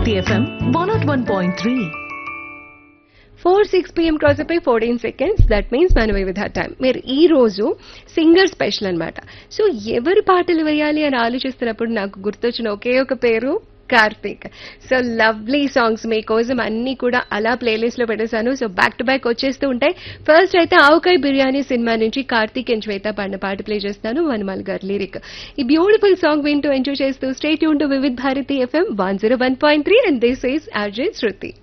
Bharati FM one nought one point three four six PM cross అయిపోయి fourteen seconds that means మన వివిధ time మీరు ఈ రోజు సింగర్ స్పెషల్ అన్నమాట సో ఎవరి పాటలు వేయాలి అని ఆలోచిస్తున్నప్పుడు నాకు గుర్తొచ్చిన ఒకే ఒక పేరు కార్తీక్ సో లవ్లీ సాంగ్స్ మీకోసం అన్ని కూడా అలా ప్లేలిస్ట్ లో పెట్టేశాను సో బ్యాక్ టు బ్యాక్ వచ్చేస్తూ ఉంటాయి ఫస్ట్ అయితే ఆవకాయ్ బిర్యానీ సినిమా నుంచి కార్తీక్ అండ్ శ్వేత పాడిన పాట ప్లే చేస్తాను వనమాల్ గారి లిరిక్ ఈ బ్యూటిఫుల్ సాంగ్ వింటూ ఎంజాయ్ చేస్తూ స్టేట్ యూన్ to Vividh Bharati FM one zero one point three and this is RJ Shruti